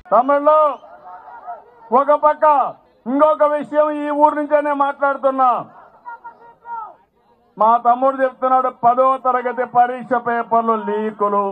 తమిళ్లో ఒక పక్క ఇంకొక విషయం ఈ ఊరు నుంచే నేను మాట్లాడుతున్నా మా తమ్ముడు చెప్తున్నాడు పదో తరగతి పరీక్ష పేపర్లు లీకులు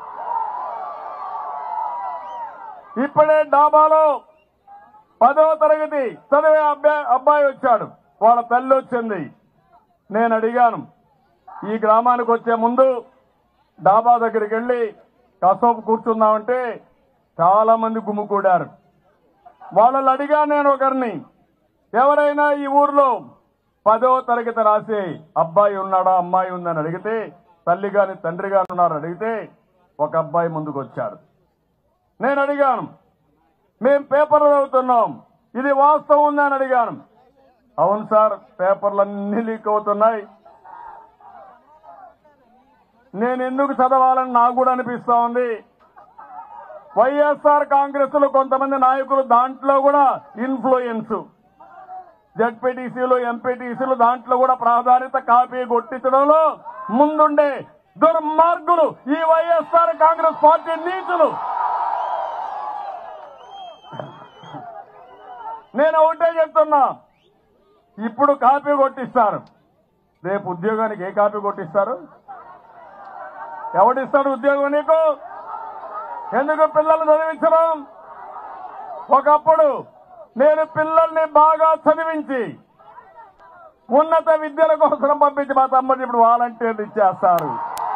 ఇప్పుడే డాబాలో పదో తరగతి చదివే అబ్బాయి అబ్బాయి వచ్చాడు వాళ్ళ తల్లి వచ్చింది నేను అడిగాను ఈ గ్రామానికి వచ్చే ముందు డాబా దగ్గరికి వెళ్ళి కాసేపు కూర్చుందామంటే చాలా మంది గుమ్ముకూడారు వాళ్ళని అడిగా నేను ఒకరిని ఎవరైనా ఈ ఊర్లో పదో తరగతి రాసే అబ్బాయి ఉన్నాడా అమ్మాయి ఉందని అడిగితే తల్లి గాని తండ్రి గాని ఉన్నారు అడిగితే ఒక అబ్బాయి ముందుకు వచ్చాడు నేను అడిగాను మేం పేపర్లు చదువుతున్నాం ఇది వాస్తవం ఉందని అడిగాను అవును సార్ పేపర్లన్నీ లీక్ అవుతున్నాయి నేను ఎందుకు చదవాలని నాకు కూడా అనిపిస్తా ఉంది వైఎస్ఆర్ కాంగ్రెస్ లో కొంతమంది నాయకులు దాంట్లో కూడా ఇన్ఫ్లుయెన్స్ జడ్పీటీసీలు ఎంపీటీసీలు దాంట్లో కూడా ప్రాధాన్యత కాపీ కొట్టించడంలో ముందుండే దుర్మార్గులు ఈ వైఎస్ఆర్ కాంగ్రెస్ పార్టీ నీచులు నేను ఒకటే చెప్తున్నా ఇప్పుడు కాపీ కొట్టిస్తారు రేపు ఉద్యోగానికి ఏ కాపీ కొట్టిస్తారు ఎవడిస్తాడు ఉద్యోగం నీకు ఎందుకు పిల్లలు చదివించడం ఒకప్పుడు నేను పిల్లల్ని బాగా చదివించి ఉన్నత విద్యల కోసం పంపించి మా తమ్ముడు ఇప్పుడు వాలంటీర్లు ఇచ్చేస్తారు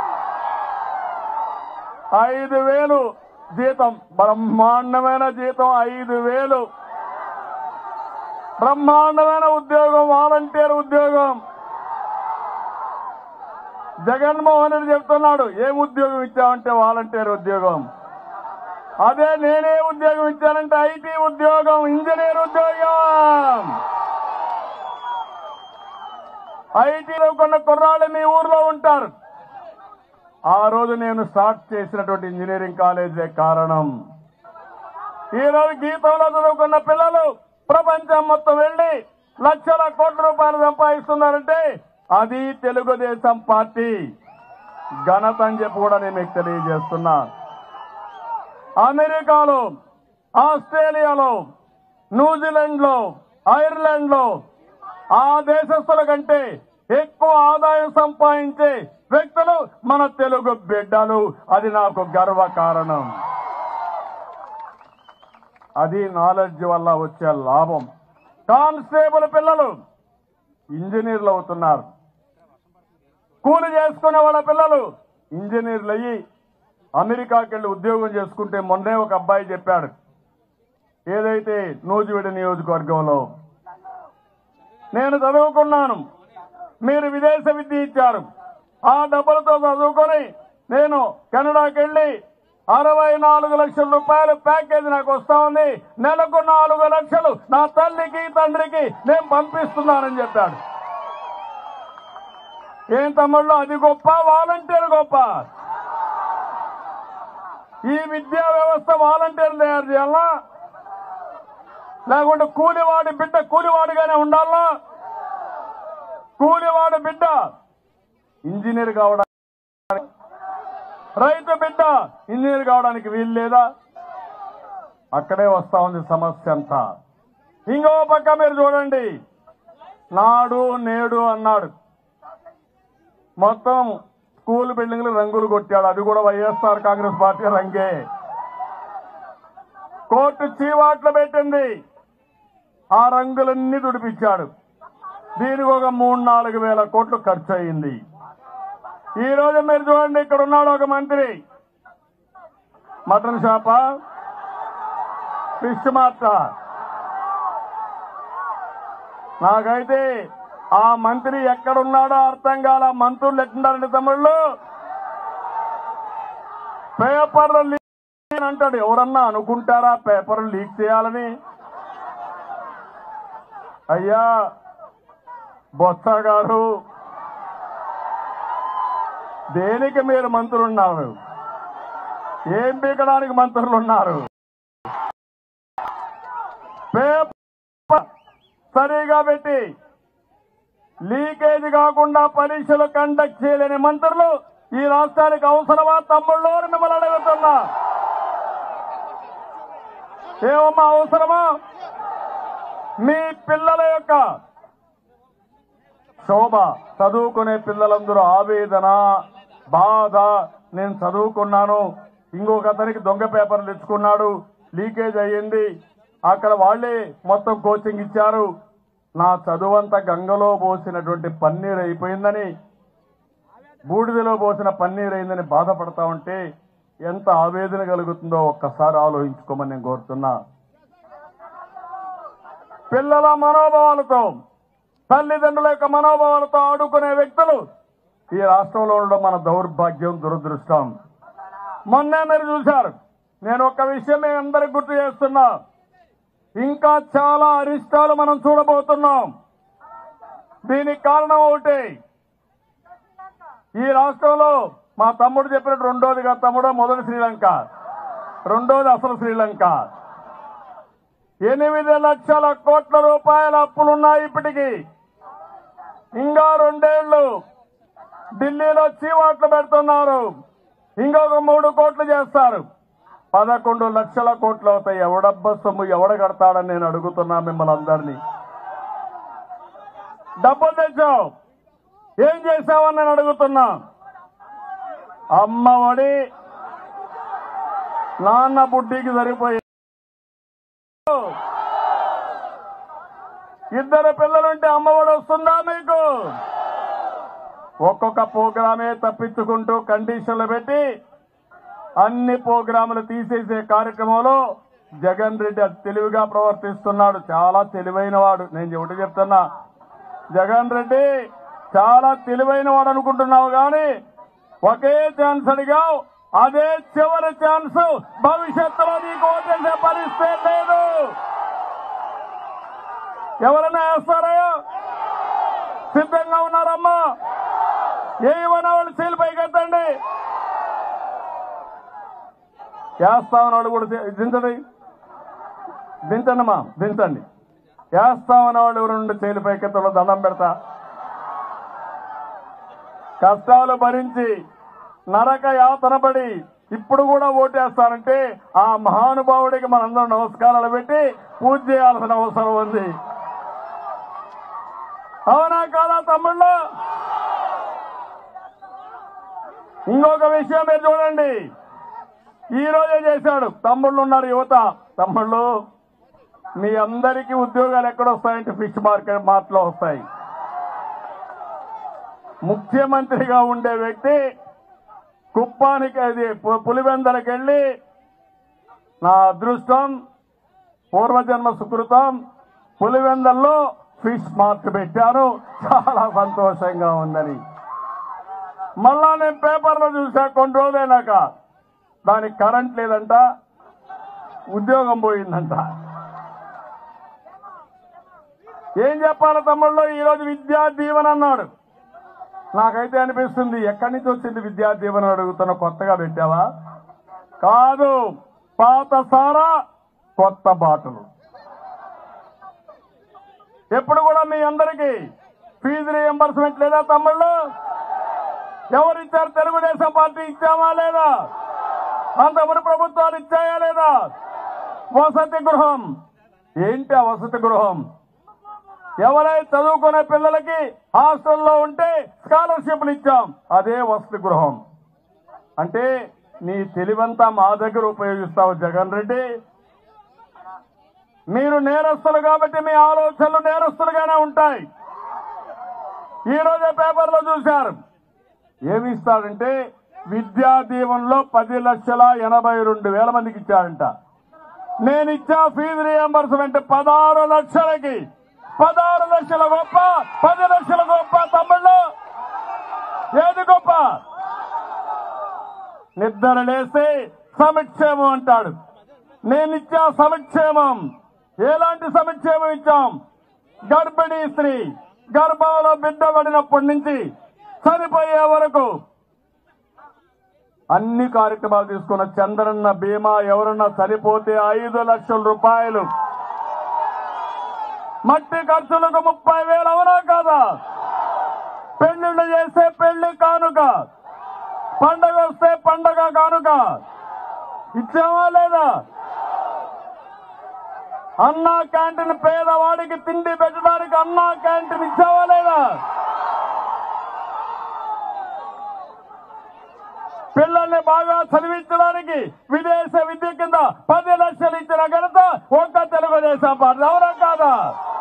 ఐదు వేలు జీతం బ్రహ్మాండమైన జీతం ఐదు వేలు బ్రహ్మాండమైన ఉద్యోగం వాలంటీర్ ఉద్యోగం జగన్మోహన్ రెడ్డి చెప్తున్నాడు ఏం ఉద్యోగం ఇచ్చావంటే వాలంటీర్ ఉద్యోగం అదే నేనే ఉద్యోగం ఇచ్చానంటే ఐటీ ఉద్యోగం ఇంజనీర్ ఉద్యోగం ఐటీలో కొన్న కుర్రాళ్ళు మీ ఊర్లో ఉంటారు ఆ రోజు నేను స్టార్ట్ చేసినటువంటి ఇంజనీరింగ్ కాలేజే కారణం ఈ రోజు గీతంలో చదువుకున్న పిల్లలు ప్రపంచం మొత్తం వెళ్లి లక్షల కోట్ల రూపాయలు సంపాదిస్తున్నారంటే అది తెలుగుదేశం పార్టీ ఘనత అని చెప్పి కూడా నేను మీకు తెలియజేస్తున్నా అమెరికాలో ఆస్ట్రేలియాలో న్యూజిలాండ్ లో ఐర్లాండ్ లో ఆ దేశస్తుల కంటే ఎక్కువ ఆదాయం సంపాదించే వ్యక్తులు మన తెలుగు బిడ్డలు అది నాకు గర్వ కారణం అది నాలెడ్జ్ వల్ల వచ్చే లాభం కానిస్టేబుల్ పిల్లలు ఇంజనీర్లు అవుతున్నారు కూలి చేసుకునే వాళ్ళ పిల్లలు ఇంజనీర్లు అయ్యి అమెరికాకి వెళ్ళి ఉద్యోగం చేసుకుంటే మొన్నే ఒక అబ్బాయి చెప్పాడు ఏదైతే నూజివీడి నియోజకవర్గంలో నేను చదువుకున్నాను మీరు విదేశ విద్య ఇచ్చారు ఆ డబ్బులతో చదువుకొని నేను కెనడాకి వెళ్ళి అరవై నాలుగు లక్షల రూపాయల ప్యాకేజ్ నాకు వస్తా ఉంది నెలకు నాలుగు లక్షలు నా తల్లికి తండ్రికి నేను పంపిస్తున్నానని చెప్పాడు ఏం తమ్ముళ్ళు అది గొప్ప వాలంటీర్ గొప్ప ఈ విద్యా వ్యవస్థ వాలంటీర్ తయారు చేయాలా లేకుంటే కూలివాడి బిడ్డ కూలివాడిగానే ఉండాలా కూలివాడి బిడ్డ ఇంజనీర్ కావడానికి రైతు బిడ్డ ఇంజనీర్ కావడానికి వీలు లేదా అక్కడే వస్తా ఉంది సమస్య అంతా ఇంకో పక్క మీరు చూడండి నాడు నేడు అన్నాడు మొత్తం స్కూల్ బిల్డింగ్లు రంగులు కొట్టాడు అది కూడా వైఎస్ఆర్ కాంగ్రెస్ పార్టీ రంగే కోర్టు చీవాట్లు పెట్టింది ఆ రంగులన్నీ తుడిపించాడు దీనికి ఒక మూడు నాలుగు వేల కోట్లు ఖర్చు అయింది ఈ రోజు మీరు చూడండి ఇక్కడ ఉన్నాడు ఒక మంత్రి మటన్ షాపా ఫిష్ మార్ట నాకైతే ఆ మంత్రి ఎక్కడున్నాడో అర్థం కాల మంత్రులు ఎట్లున్నారండి తమ్ముళ్ళు పేపర్లు లీక్ అని అంటాడు ఎవరన్నా అనుకుంటారా పేపర్లు లీక్ చేయాలని అయ్యా బొత్స గారు దేనికి మీరు మంత్రులు ఉన్నారు ఏం పీకడానికి మంత్రులు ఉన్నారు పేపర్ సరిగా పెట్టి లీకేజ్ కాకుండా పరీక్షలు కండక్ట్ చేయలేని మంత్రులు ఈ రాష్ట్రానికి అవసరమా తమ్ముళ్ళు అని మిమ్మల్ని అడుగుతున్నా ఏమమ్మా అవసరమా మీ పిల్లల యొక్క శోభ చదువుకునే పిల్లలందరూ ఆవేదన బాధ నేను చదువుకున్నాను ఇంకొక అతనికి దొంగ పేపర్లు తెచ్చుకున్నాడు లీకేజ్ అయ్యింది అక్కడ వాళ్ళే మొత్తం కోచింగ్ ఇచ్చారు నా చదువంతా గంగలో పోసినటువంటి పన్నీర్ అయిపోయిందని బూడిదలో పోసిన పన్నీర్ అయిందని బాధపడతా ఉంటే ఎంత ఆవేదన కలుగుతుందో ఒక్కసారి ఆలోచించుకోమని నేను కోరుతున్నా పిల్లల మనోభావాలతో తల్లిదండ్రుల యొక్క మనోభావాలతో ఆడుకునే వ్యక్తులు ఈ రాష్ట్రంలో ఉండడం మన దౌర్భాగ్యం దురదృష్టం మొన్నే మీరు చూశారు నేను ఒక విషయం మీ అందరికి గుర్తు చేస్తున్నా ఇంకా చాలా అరిష్టాలు మనం చూడబోతున్నాం దీనికి కారణం ఒకటి ఈ రాష్ట్రంలో మా తమ్ముడు చెప్పినట్టు రెండోదిగా తమ్ముడు మొదటి శ్రీలంక రెండోది అసలు శ్రీలంక ఎనిమిది లక్షల కోట్ల రూపాయల అప్పులున్నాయి ఇప్పటికి ఇంకా రెండేళ్లు ఢిల్లీలో చీవాట్లు పెడుతున్నారు ఇంకొక మూడు కోట్లు చేస్తారు పదకొండు లక్షల కోట్లు అవుతాయి ఎవడబ్బ సొమ్ము ఎవడ కడతాడని నేను అడుగుతున్నా మిమ్మల్ని అందరినీ డబ్బులు తెచ్చావు ఏం చేశావని నేను అడుగుతున్నా అమ్మ ఒడి నాన్న బుడ్డికి సరిపోయి ఇద్దరు పిల్లలుంటే అమ్మఒడి వస్తుందా మీకు ఒక్కొక్క ప్రోగ్రామే తప్పించుకుంటూ కండిషన్లు పెట్టి అన్ని ప్రోగ్రాములు తీసేసే కార్యక్రమంలో జగన్ రెడ్డి అతి తెలివిగా ప్రవర్తిస్తున్నాడు చాలా తెలివైన వాడు నేను ఒకటి చెప్తున్నా జగన్ రెడ్డి చాలా తెలివైన వాడు అనుకుంటున్నావు కానీ ఒకే ఛాన్స్ అడిగావు అదే చివరి ఛాన్స్ భవిష్యత్తులో నీకు ఓటేసే పరిస్థితి లేదు ఎవరైనా వేస్తారా సిద్ధంగా ఉన్నారమ్మా ఏమన్నా వాళ్ళు చేలు పైకెత్తండి వేస్తామని వాళ్ళు కూడా చే- దించండి దించండి అమ్మా దించండి వేస్తామన్న వాళ్ళు ఎవరు నుండి చేలు పైకెత్తలో దండం పెడతా కష్టాలు భరించి నరక యాతన పడి ఇప్పుడు కూడా ఓటేస్తారంటే ఆ మహానుభావుడికి మనందరం నమస్కారాలు పెట్టి పూజ చేయాల్సిన అవసరం ఉంది అవునా కాదా తమ్ముళ్ళు ఇంకొక విషయం మీరు చూడండి ఈ రోజే చేశాడు తమ్ముళ్ళు ఉన్నారు యువత తమ్ముళ్ళు మీ అందరికీ ఉద్యోగాలు ఎక్కడ వస్తాయంటే ఫిష్ మార్కెట్ మార్ట్లో వస్తాయి ముఖ్యమంత్రిగా ఉండే వ్యక్తి కుప్పానికి అది పు- పులివెందలకి వెళ్ళి నా అదృష్టం పూర్వజన్మ సుకృతం పులివెందల్లో ఫిష్ మార్ట్ పెట్టాను చాలా సంతోషంగా ఉందని మళ్ళా నేను పేపర్లో చూసా కొన్ని రోజులైనాక దానికి కరెంట్ లేదంట ఉద్యోగం పోయిందంట ఏం చెప్పాలి తమ్ముళ్ళు ఈరోజు విద్యా దీవెన అన్నాడు నాకైతే అనిపిస్తుంది ఎక్కడి నుంచి వచ్చింది విద్యా దీవెన అడుగుతున్న కొత్తగా పెట్టావా కాదు పాత సారా కొత్త బాటలు ఎప్పుడు కూడా మీ అందరికీ ఫీజు రియంబర్స్మెంట్ లేదా తమ్ముళ్ళు ఎవరిచ్చారు తెలుగుదేశం పార్టీ ఇచ్చామా లేదా అంతకుముందు ప్రభుత్వాలు ఇచ్చాయా లేదా వసతి గృహం ఏంటి ఆ వసతి గృహం ఎవరైతే చదువుకునే పిల్లలకి హాస్టల్లో ఉంటే స్కాలర్షిప్లు ఇచ్చాం అదే వసతి గృహం అంటే నీ తెలివంతా మా దగ్గర ఉపయోగిస్తావు జగన్ రెడ్డి మీరు నేరస్తులు కాబట్టి మీ ఆలోచనలు నేరస్తులుగానే ఉంటాయి ఈ రోజే పేపర్లో చూశారు ఏమి ఇస్తాడంటే విద్యా దీవెనలో పది లక్షల ఎనభై రెండు వేల మందికి ఇచ్చాడంట నేను ఇచ్చా ఫీజు రియంబర్స్మెంట్ పదహారు లక్షలకి పదహారు లక్షల గొప్ప పది లక్షల గొప్ప తమ్ముళ్ళు ఏది గొప్ప నిద్ర లేస్తే సమిక్షేమం అంటాడు నేను ఇచ్చా సమిక్షేమం ఎలాంటి సమిక్షేమం ఇచ్చాం గర్భిణీ స్త్రీ గర్భంలో బిడ్డ పడినప్పటి నుంచి చనిపోయే వరకు అన్ని కార్యక్రమాలు తీసుకున్న చంద్రన్న బీమా ఎవరన్నా చనిపోతే ఐదు లక్షల రూపాయలు మట్టి ఖర్చులకు ముప్పై వేలు అవునా కాదా పెళ్లిళ్ళు చేస్తే పెళ్లి కానుక పండగ వస్తే పండగ కానుక ఇచ్చామా లేదా అన్నా క్యాంటీన్ పేదవాడికి తిండి పెట్టడానికి అన్నా క్యాంటీన్ ఇచ్చావా లేదా పిల్లల్ని బాగా చదివించడానికి విదేశ విద్య కింద పది లక్షలు ఇచ్చిన ఘనత ఒక్క తెలుగుదేశం పార్టీ ఎవరా కాదా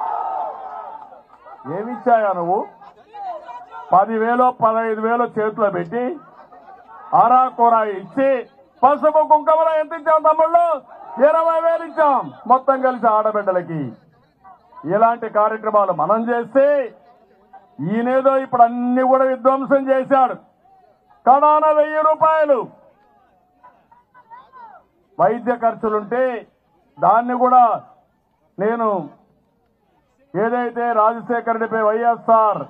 ఏమిచ్చాయా నువ్వు పదివేలు పదహైదు వేలు చేతిలో పెట్టి ఆరా కూర ఇచ్చి పసుపు కుంకుమలో ఎంత ఇచ్చాం తమ్ముళ్ళు ఇరవై వేలు ఇచ్చాం మొత్తం కలిసి ఆడబిడ్డలకి ఇలాంటి కార్యక్రమాలు మనం చేస్తే ఈయనేదో ఇప్పుడు అన్ని కూడా విధ్వంసం చేశాడు కడాన వెయ్యి రూపాయలు వైద్య ఖర్చులుంటే దాన్ని కూడా నేను ఏదైతే రాజశేఖర రెడ్డిపై వైఎస్ఆర్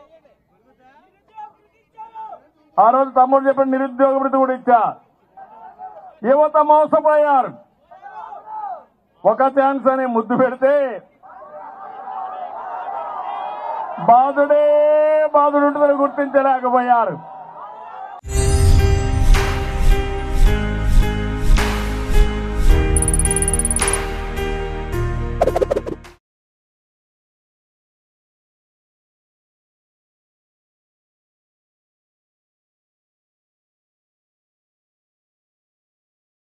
ఆ రోజు తమ్ముడు చెప్పిన నిరుద్యోగ వృత్తి కూడా ఇచ్చా యువత మోసపోయారు ఒక ఛాన్స్ అని ముద్దు పెడితే బాధుడే బాధుడు ఉంటుందని గుర్తించలేకపోయారు